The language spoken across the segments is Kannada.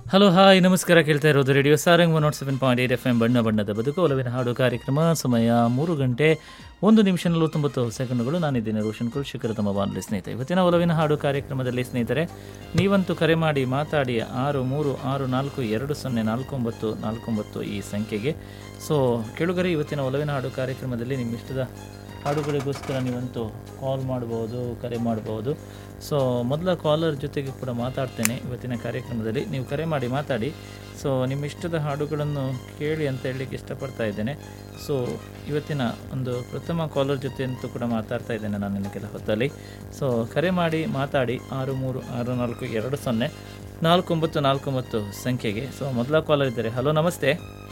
ಹಲೋ ಹಾಯ್ ನಮಸ್ಕಾರ ಕೇಳ್ತಾ ಇರೋದು radio Sarang one nought seven point eight F M ಬಣ್ಣ ಬಣ್ಣದ ಬದುಕು ಒಲವಿನ ಹಾಡು ಕಾರ್ಯಕ್ರಮ ಸಮಯ ಮೂರು ಗಂಟೆ ಒಂದು ನಿಮಿಷ ನಲವತ್ತೊಂಬತ್ತು ಸೆಕೆಂಡುಗಳು ನಾನಿದ್ದೇನೆ ರೋಷನ್ ಕುಲ್ ಶಿಖರ ತಮ್ಮ ಬಾನುಲಿ ಸ್ನೇಹಿತ ಇವತ್ತಿನ ಒಲವಿನ ಹಾಡು ಕಾರ್ಯಕ್ರಮದಲ್ಲಿ ಸ್ನೇಹಿತರೆ ನೀವಂತೂ ಕರೆ ಮಾಡಿ ಮಾತಾಡಿ ಆರು ಮೂರು ಆರು ನಾಲ್ಕು ಎರಡು ಸೊನ್ನೆ ನಾಲ್ಕು ಒಂಬತ್ತು ನಾಲ್ಕು ಒಂಬತ್ತು ಈ ಸಂಖ್ಯೆಗೆ ಸೊ ಕೆಳುಗರೆ ಇವತ್ತಿನ ಒಲವಿನ ಹಾಡು ಕಾರ್ಯಕ್ರಮದಲ್ಲಿ ನಿಮ್ಮ ಇಷ್ಟದ ಹಾಡುಗಳಿಗೋಸ್ಕರ ನೀವಂತೂ ಕಾಲ್ ಮಾಡ್ಬೋದು ಕರೆ ಮಾಡ್ಬೋದು ಸೊ ಮೊದಲ ಕಾಲರ್ ಜೊತೆಗೆ ಕೂಡ ಮಾತಾಡ್ತೇನೆ ಇವತ್ತಿನ ಕಾರ್ಯಕ್ರಮದಲ್ಲಿ ನೀವು ಕರೆ ಮಾಡಿ ಮಾತಾಡಿ ಸೊ ನಿಮ್ಮ ಇಷ್ಟದ ಹಾಡುಗಳನ್ನು ಕೇಳಿ ಅಂತ ಹೇಳಲಿಕ್ಕೆ ಇಷ್ಟಪಡ್ತಾ ಇದ್ದೇನೆ ಸೊ ಇವತ್ತಿನ ಒಂದು ಪ್ರಥಮ ಕಾಲರ್ ಜೊತೆ ಅಂತೂ ಕೂಡ ಮಾತಾಡ್ತಾ ಇದ್ದೇನೆ ನಾನು ಇನ್ನು ಕೆಲ ಹೊತ್ತಲ್ಲಿ ಸೊ ಕರೆ ಮಾಡಿ ಮಾತಾಡಿ ಆರು ಮೂರು ಆರು ನಾಲ್ಕು ಎರಡು ಸೊನ್ನೆ ನಾಲ್ಕು ಒಂಬತ್ತು ನಾಲ್ಕು ಒಂಬತ್ತು ಸಂಖ್ಯೆಗೆ ಸೊ ಮೊದಲ ಕಾಲರ್ ಇದ್ದಾರೆ ಹಲೋ ನಮಸ್ತೆ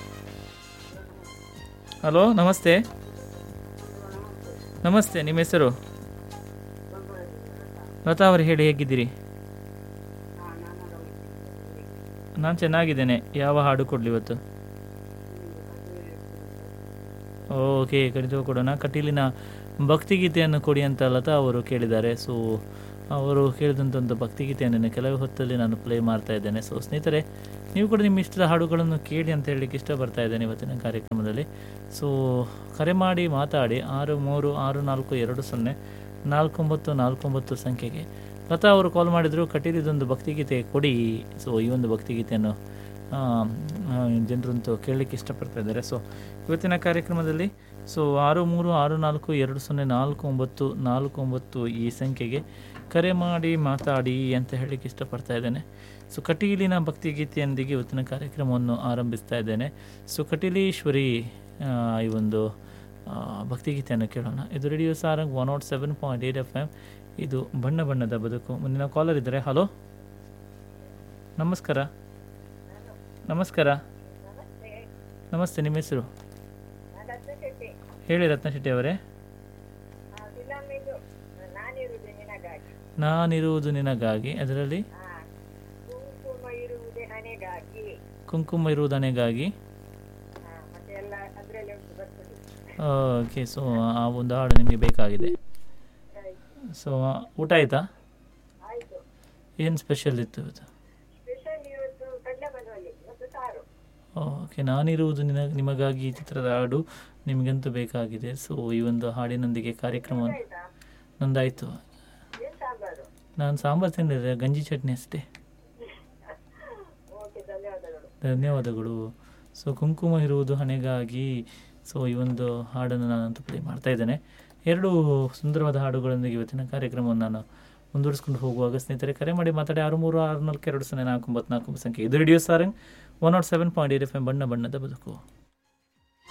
ಹಲೋ ನಮಸ್ತೆ ನಮಸ್ತೆ ನಿಮ್ಮ ಹೆಸರು ಲತಾ ಅವರು ಹೇಳಿ ಹೇಗಿದ್ದೀರಿ ನಾನು ಚೆನ್ನಾಗಿದ್ದೇನೆ ಯಾವ ಹಾಡು ಕೊಡಲಿ ಇವತ್ತು ಓಕೆ ಖಂಡಿತ ಕೊಡೋಣ ಕಟೀಲಿನ ಭಕ್ತಿಗೀತೆಯನ್ನು ಕೊಡಿ ಅಂತ ಲತಾ ಅವರು ಕೇಳಿದ್ದಾರೆ ಸೊ ಅವರು ಕೇಳಿದಂಥ ಒಂದು ಭಕ್ತಿಗೀತೆಯನ್ನು ಕೆಲವು ಹೊತ್ತಲ್ಲಿ ನಾನು ಪ್ಲೇ ಮಾಡ್ತಾ ಇದ್ದೇನೆ ಸೊ ಸ್ನೇಹಿತರೆ ನೀವು ಕೂಡ ನಿಮ್ಮ ಇಷ್ಟದ ಹಾಡುಗಳನ್ನು ಕೇಳಿ ಅಂತ ಹೇಳಲಿಕ್ಕೆ ಇಷ್ಟಪಡ್ತಾ ಇದ್ದೇನೆ ಇವತ್ತಿನ ಕಾರ್ಯಕ್ರಮದಲ್ಲಿ ಸೊ ಕರೆ ಮಾಡಿ ಮಾತಾಡಿ ಆರು ಮೂರು ಆರು ನಾಲ್ಕು ಎರಡು ಸೊನ್ನೆ ನಾಲ್ಕೊಂಬತ್ತು ನಾಲ್ಕೊಂಬತ್ತು ಸಂಖ್ಯೆಗೆ ಲತಾ ಅವರು ಕಾಲ್ ಮಾಡಿದರು ಕಟೀಲಿದೊಂದು ಭಕ್ತಿಗೀತೆ ಕೊಡಿ ಸೊ ಈ ಒಂದು ಭಕ್ತಿಗೀತೆಯನ್ನು ಜನರಂತೂ ಕೇಳಲಿಕ್ಕೆ ಇಷ್ಟಪಡ್ತಾ ಇದ್ದಾರೆ ಸೊ ಇವತ್ತಿನ ಕಾರ್ಯಕ್ರಮದಲ್ಲಿ ಸೊ ಆರು ಮೂರು ಆರು ನಾಲ್ಕು ಎರಡು ಸೊನ್ನೆ ನಾಲ್ಕು ಒಂಬತ್ತು ನಾಲ್ಕು ಒಂಬತ್ತು ಈ ಸಂಖ್ಯೆಗೆ ಕರೆ ಮಾಡಿ ಮಾತಾಡಿ ಅಂತ ಹೇಳಲಿಕ್ಕೆ ಇಷ್ಟಪಡ್ತಾ ಇದ್ದೇನೆ ಸೊ ಕಟೀಲಿನ ಭಕ್ತಿಗೀತೆಯೊಂದಿಗೆ ಇವತ್ತಿನ ಕಾರ್ಯಕ್ರಮವನ್ನು ಆರಂಭಿಸ್ತಾ ಇದ್ದೇನೆ ಸೊ ಕಟೀಲೀಶ್ವರಿ ಆ, ಈ ಒಂದು ಆ, ಭಕ್ತಿಗೀತೆಯನ್ನು ಕೇಳೋಣ ಇದು radio Sarang one nought seven point eight F M ಇದು ಬಣ್ಣ ಬಣ್ಣದ ಬದುಕು ಮುಂದಿನ ಕಾಲರ್ ಇದ್ದಾರೆ ಹಲೋ ನಮಸ್ಕಾರ ನಮಸ್ಕಾರ ನಮಸ್ತೆ ನಿಮ್ಮ ಹೆಸರು ಹೇಳಿ ರತ್ನ ಶೆಟ್ಟಿ ಅವರೇ ನಾನಿರುವುದು ನಿನಗಾಗಿ ನಾನಿರುವುದು ನಿನಗಾಗಿ ಅದರಲ್ಲಿ ಆ, ಕುಂಕುಮ ಇರುವುದೇ ನನಗಾಗಿ ಕುಂಕುಮ ಇರುವುದನೆಗಾಗಿ ಆ, ಮತ್ತೆ ಎಲ್ಲ ಅದರಲ್ಲಿ ಉಂಟು ಬರ್ತದೆ ಓಕೆ ಸೊ ಆ ಒಂದು ಹಾಡು ನಿಮಗೆ ಬೇಕಾಗಿದೆ ಸೊ ಊಟ ಆಯಿತಾ ಆಯ್ತು ಏನು ಸ್ಪೆಷಲ್ ಇತ್ತು ಇವತ್ತು ಸ್ಪೆಷಲ್ ಇವತ್ತು ಕಡ್ಲೆ ಮನವಲ್ಲಿ ಮತ್ತು ಸಾರು ಓಕೆ ನಾನಿರುವುದು ನಿನ ನಿಮಗಾಗಿ ಈ ಚಿತ್ರದ ಹಾಡು ನಿಮಗಂತೂ ಬೇಕಾಗಿದೆ ಸೊ ಈ ಒಂದು ಹಾಡಿನೊಂದಿಗೆ ಕಾರ್ಯಕ್ರಮವನ್ನು ಆಯ್ತಾ ನಂದಾಯಿತು ಏನ್ ಸಾಂಬಾರು ನಾನು ಸಾಂಬಾರು ತಿಂದಿದ್ದೆ ಗಂಜಿ ಚಟ್ನಿ ಅಷ್ಟೇ ಓಕೆ ಧನ್ಯವಾದಗಳು ಧನ್ಯವಾದಗಳು ಸೊ ಕುಂಕುಮ ಇರುವುದು ಹಣೆಗಾಗಿ ಸೊ ಈ ಒಂದು ಹಾಡನ್ನು ನಾನಂತೂ ಪ್ಲೇ ಮಾಡ್ತಾ ಇದ್ದೇನೆ ಎರಡು ಸುಂದರವಾದ ಹಾಡುಗಳೊಂದಿಗೆ ಇವತ್ತಿನ ಕಾರ್ಯಕ್ರಮವನ್ನು ನಾನು ಮುಂದುವರಿಸ್ಕೊಂಡು ಹೋಗುವಾಗ ಸ್ನೇಹಿತರೆ ಕರೆ ಮಾಡಿ ಮಾತಾಡಿ ಆರು ಮೂರು ಆರು ನಾಲ್ಕು ಎರಡು ಸೊನ್ನೆ ನಾಲ್ಕು ಒಂಬತ್ತು ನಾಲ್ಕು ಸಂಖ್ಯೆ ಇದು radio Sarang one nought seven point eight F M ಬಣ್ಣ ಬಣ್ಣದ ಬದುಕು